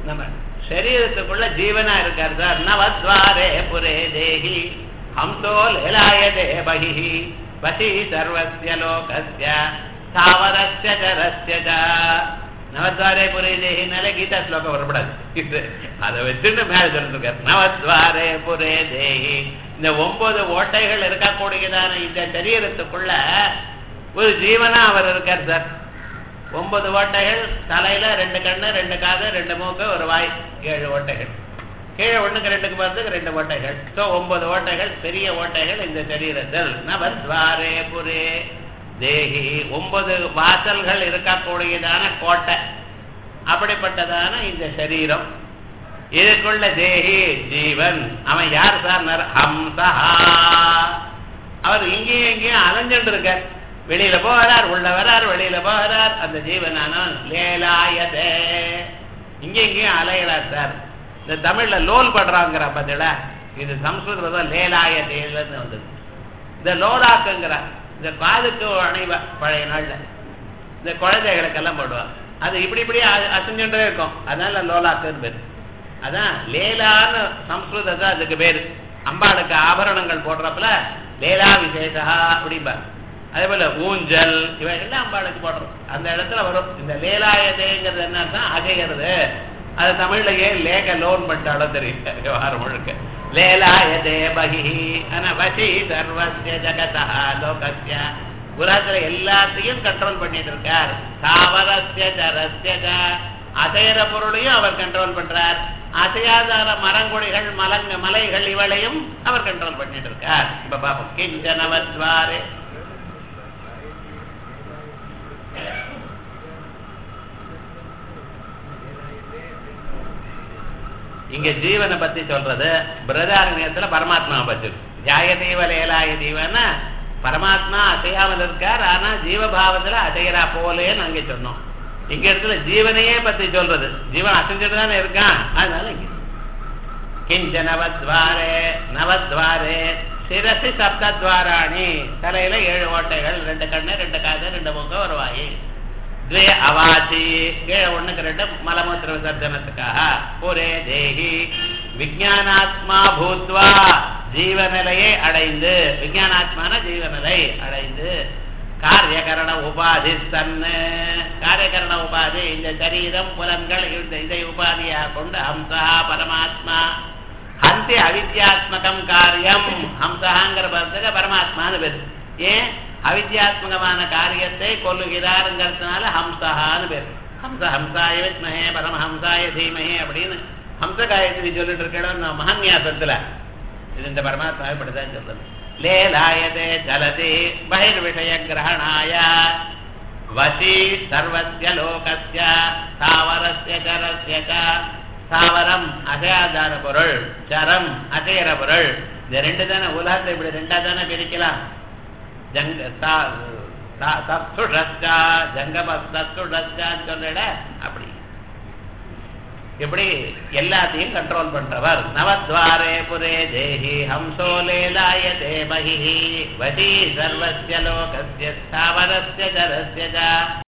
நம்ம சரீரத்துக்குள்ள ஜீவனா இருக்கார் சார் நவத்வாரே புரே தேஹி ஹம்சோ லேலாய தேவஹி வசி சர்வஸ்ய லோகஸ்ய ஸ்தாவரஸ்ய ஜரஸ்ய ச. நவத்வாரே புரே தேஹினாலே கீதா ஸ்லோகம் வரப்படாது இது அதை வச்சுட்டு மேல சொல்லிருக்கார் நவத்வாரே புரே தேஹி இந்த ஒன்பது ஓட்டைகள் இருக்கக்கூடியதான இந்த சரீரத்துக்குள்ள ஒரு ஜீவனா அவர் இருக்கார் சார் ஒன்பது ஓட்டைகள் தலையில ரெண்டு கண்ணு ரெண்டு காது ரெண்டு மூக்கு ஒரு வாய் ஏழு ஓட்டைகள் கீழே ஒண்ணுக்கு ரெண்டுக்கு பார்த்துக்கு ரெண்டு ஓட்டைகள் ஸோ ஒன்பது ஓட்டைகள் பெரிய ஓட்டைகள் இந்த சரீரத்தில் நவத்வாரே புரே தேஹி ஒன்பது வாசல்கள் இருக்கக்கூடியதான கோட்டை அப்படிப்பட்டதான இந்த சரீரம் இதுக்குள்ள தேஹி ஜீவன் அவன் யார் சார் ஹம்சா அவர் இங்கேயும் இங்கேயும் அலைஞ்சுட்டு இருக்கார் வெளியில போகிறார் உள்ள வரார் வெளியில போகிறார் அந்த ஜீவனானவன் லேலாயதே இங்க இங்கேயும் அலைகிறார் சார் இந்த தமிழ்ல லோல் படுறாங்கிற பதில இது சம்ஸ்கிருதத்துல லேலாயதேன்னு வந்தது இந்த லோலாக்குங்கிற இந்த காதுக்கு அணைவ பழைய நாள்ல இந்த குழந்தைகளுக்கெல்லாம் போடுவாங்க அது இப்படி இப்படி அ- அசைஞ்சுட்டே இருக்கும் அதனால லோலாக்குன்னு பேரு அதான் லேலான்னு சம்ஸ்கிருதத்தை அதுக்கு பேரு அம்பாளுக்கு ஆபரணங்கள் போடுறப்பல லேலா விசேஷா அப்படிம்பாங்க அதே போல ஊஞ்சல் இவைகள்லாம் அம்பாளுக்கு போடுறோம் அந்த இடத்துல வரும் இந்த லேலாயதேங்கிறது என்னன்னா அகைகிறது அது தமிழ்ல ஏன் லேக லோன் பண்ணிட்டாலும் தெரியும் விவகாரம் முழுக்க லேலாயதே பகி அனவசி சர்வஸ்ய ஜகதா லோகஸ்ய உலகத்துல எல்லாத்தையும் கண்ட்ரோல் பண்ணிட்டு இருக்கார் தாவரஸ்ய ஜரஸ்ய ஜ. அசையற பொருளையும் அவர் கண்ட்ரோல் பண்றார் அசையாதார மரங்கொடிகள் மலங்க மலைகள் இவளையும் அவர் கண்ட்ரோல் பண்ணிட்டு இருக்கார் இப்ப பாப்போம் கிஞ்சனவத்வாரே இங்க ஜீவனை பத்தி சொல்றது பிரதாரண்யத்துல பரமாத்மாவை பத்தி ஜாயதீவ லேலாய தீவன பரமாத்மா அசையாமல் இருக்கார் ஆனா ஜீவபாவத்துல அசைகிறா போலேன்னு அங்க சொன்னோம் இங்க இடத்துல ஜீவனையே பத்தி சொல்றது ஜீவன் அசைஞ்சிட்டு தானே இருக்கான் அதனால இங்க கிஞ்ச நவத்வாரே நவத்வாரே சிரசி சப்தத்வாராணி தலையில ஏழு ஓட்டைகள் ரெண்டு கண்ணு ரெண்டு காது ரெண்டு மூக்கு ஒரு வாய் द्वे अवाची கீழே ஒண்ணுக்கு ரெண்டு மலமூத்திர விசர்ஜனத்துக்காக ஒரே தேகி விஜயானாத்மா பூத்வா ஜீவநிலையை அடைந்து விஜயானாத்மான ஜீவநிலை அடைந்து காரியகரண உபாதி தன்னு காரியகரண உபாதி இந்த சரீரம் புலன்கள் இந்த இதை உபாதியாக கொண்டு ஹம்சா பரமாத்மா ஹந்தி அவித்யாத்மகம் காரியம் ஹம்சகாங்கிற பதத்துக்கு பரமாத்மான்னு பேரு ஏன் அவித்யாத்மகமான காரியத்தை கொல்லுகிறாருங்கிறதுனால ஹம்சஹான்னு பேர் ஹம்ச ஹம்சாய வித்மஹே பரமஹம்சாய தீமஹே அப்படின்னு ஹம்ச காயத்ரி சொல்லிட்டு இருக்கணும் மகான்யாசத்துல இது இந்த பரமாத்மாவை இப்படிதான் சொல்றது லேலாயதே சலதி பகிர் விஷய கிரகணாய வசி சர்வஸ்ய லோகஸ்ய தாவரஸ்ய ஜரஸ்ய ச. தாவரம் அசையாதார பொருள் சரம் அசையற பொருள் இந்த ரெண்டு தானே உலகத்தை இப்படி ரெண்டா தானே பிரிக்கலாம் ஜங்க தா- தா- தத்துடஸ்டா ஜங்கம தத்துடஸ்டான்னு சொல்லிட அப்படி இப்படி எல்லாத்தையும் கண்ட்ரோல் பண்றவர் நவத்வாரே புரே தேஹி ஹம்சோ லேலாய தேமஹி வசி சர்வஸ்ய லோகஸ்ய ஸ்தாவரஸ்ய ஜரஸ்ய ச.